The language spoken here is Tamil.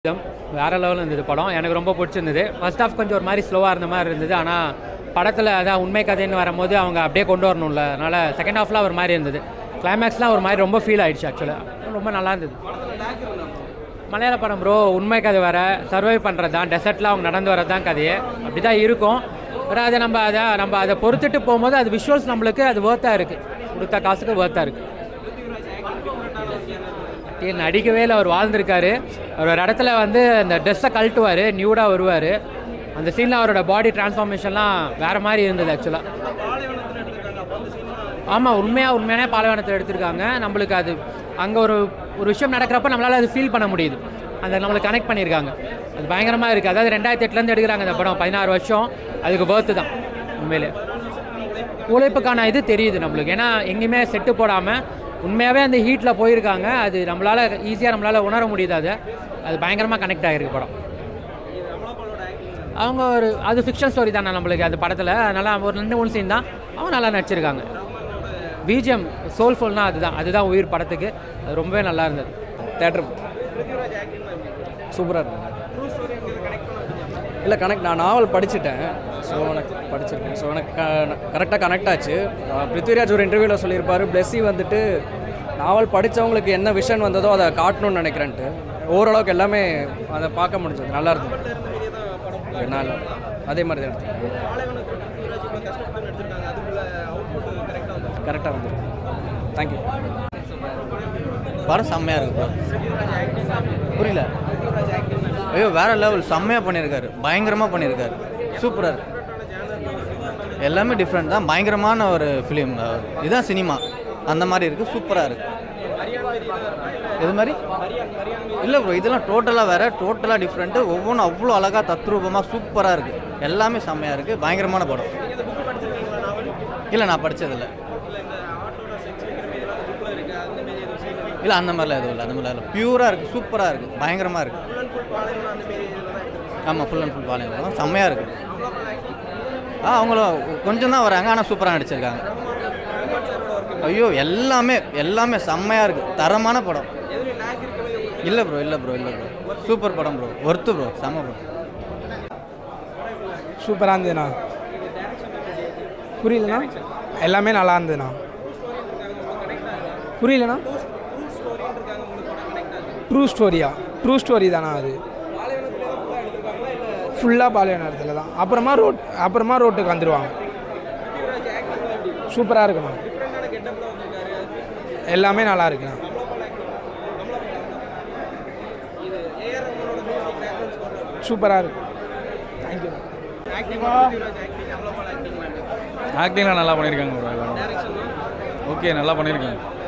விதம் வேறு லெவலில் இருந்தது படம் எனக்கு ரொம்ப பிடிச்சிருந்தது ஃபர்ஸ்ட் ஆஃப் கொஞ்சம் ஒரு மாதிரி ஸ்லோவாக இருந்த மாதிரி இருந்தது ஆனால் படத்தில் அதான் உண்மை கதைன்னு வரும்போது அவங்க அப்படியே கொண்டு வரணும்ல அதனால் செகண்ட் ஹாஃப்லாம் ஒரு மாதிரி இருந்தது கிளைமேக்ஸ்லாம் ஒரு மாதிரி ரொம்ப ஃபீல் ஆயிடுச்சு ஆக்சுவலாக ரொம்ப நல்லா இருந்தது மலையாள படம் ப்ரோ உண்மை கதை வேறு சர்வை பண்ணுறது தான் டெசர்ட்டில் அவங்க நடந்து வரது தான் கதையே அப்படி தான் இருக்கும் வேறு அதை நம்ம அதை நம்ம அதை பொறுத்துட்டு போகும்போது அது விஷுவல்ஸ் நம்மளுக்கு அது ஒர்த்தாக இருக்குது கொடுத்த காசுக்கு ஒர்த்தாக இருக்குது ஏன் நடிக்கவே இல்லை அவர் வாழ்ந்திருக்காரு அவர் ஒரு இடத்துல வந்து அந்த ட்ரெஸ்ஸை கழட்டுவார் நியூடாக வருவார் அந்த சீனில் அவரோட பாடி டிரான்ஸ்ஃபார்மேஷன்லாம் வேறு மாதிரி இருந்தது ஆக்சுவலாக ஆமாம் உண்மையாக உண்மையான பாலைவனத்தை எடுத்திருக்காங்க நம்மளுக்கு அது அங்கே ஒரு ஒரு விஷயம் நடக்கிறப்ப நம்மளால் அது ஃபீல் பண்ண முடியுது அந்த நம்மளுக்கு கனெக்ட் பண்ணியிருக்காங்க அது பயங்கரமாக இருக்குது அதாவது ரெண்டாயிரத்தி எட்டுலேருந்து எடுக்கிறாங்க இந்த படம் பதினாறு வருஷம் அதுக்கு worth தான் உண்மையிலே உழைப்புக்கான இது தெரியுது நம்மளுக்கு ஏன்னா எங்கேயுமே செட்டு போடாமல் உண்மையாகவே அந்த ஹீட்டில் போயிருக்காங்க அது நம்மளால் ஈஸியாக நம்மளால் உணர முடியுது அதை அது பயங்கரமாக கனெக்ட் ஆகிருக்கு படம் அவங்க ஒரு அது ஃபிக்ஷன் ஸ்டோரி தானே நம்மளுக்கு அது படத்தில் அதனால் ஒரு ரெண்டு மூணு சீன் தான் அவங்க நல்லா நடிச்சிருக்காங்க பிஜிஎம் சோல்ஃபுல்னா அதுதான் அதுதான் உயிர் படத்துக்கு அது ரொம்பவே நல்லா இருந்தது தேட்டர் சூப்பராக இருந்தது இல்லை கனெக்ட் நான் நாவல் படிச்சுட்டேன் ஸோ எனக்கு படிச்சிருக்கேன் ஸோ எனக்கு கரெக்டாக கனெக்ட் ஆச்சு அஹ் பிருத்விராஜ் ஒரு இன்டர்வியூவில் சொல்லியிருப்பாரு பிளெஸ்ஸி வந்துட்டு நாவல் படித்தவங்களுக்கு என்ன விஷன் வந்ததோ அதை காட்டணும்னு நினைக்கிறேன்ட்டு ஓரளவுக்கு எல்லாமே அதை பார்க்க முடிஞ்சது நல்லா இருந்தது என்னால் அதே மாதிரி தான் எடுத்தேன் கரெக்டாக வந்துருக்கு தேங்க்யூ படம் செம்மையாக இருக்கு bro. புரியல ஐயோ வேற லெவல் செம்மையாக பண்ணியிருக்காரு பயங்கரமாக பண்ணியிருக்காரு சூப்பராக இருக்கு எல்லாமே டிஃப்ரெண்ட் தான் பயங்கரமான ஒரு ஃபிலிம் இதுதான் சினிமா அந்த மாதிரி இருக்குது சூப்பராக இருக்கு இது மாதிரி இல்லை ப்ரோ இதெல்லாம் டோட்டலாக வேற டோட்டலாக டிஃப்ரெண்ட்டு ஒவ்வொன்றும் அவ்வளோ அழகாக தத்ரூபமாக சூப்பராக இருக்குது எல்லாமே செம்மையாக இருக்குது பயங்கரமான படம் இல்லை நான் படித்ததில்லை இல்லை அந்த மாதிரிலாம் எதுவும் இல்லை அந்த மாதிரிலாம் இல்லை பியூராக இருக்குது சூப்பராக இருக்குது பயங்கரமாக இருக்குது ஆமாம் ஃபுல் அண்ட் ஃபுல் பாலியல் தான் செம்மையாக இருக்குது ஆ அவங்களும் கொஞ்சம் தான் வராங்க ஆனால் சூப்பராக நடிச்சிருக்காங்க ஐயோ எல்லாமே எல்லாமே செம்மையாக இருக்குது தரமான படம் இல்லை ப்ரோ இல்லை ப்ரோ இல்லை ப்ரோ சூப்பர் படம் ப்ரோ ஒர்த்து ப்ரோ செம்ம படம் சூப்பராக இருந்ததுண்ணா புரியலண்ணா எல்லாமே நல்லா இருந்ததுண்ணா புரியலண்ணா ட்ரூ ஸ்டோரியா ட்ரூ ஸ்டோரி தானா அது ஃபுல்லாக பாலைவன இடத்துல தான் அப்புறமா ரோட் அப்புறமா ரோட்டுக்கு வந்துடுவாங்க சூப்பராக இருக்குண்ணா எல்லாமே நல்லா இருக்குண்ணா சூப்பராக இருக்கு தேங்க்யூ ஆக்டிங்லாம் நல்லா பண்ணியிருக்காங்க ப்ரோ எல்லாரும் ஓகே நல்லா பண்ணியிருக்காங்க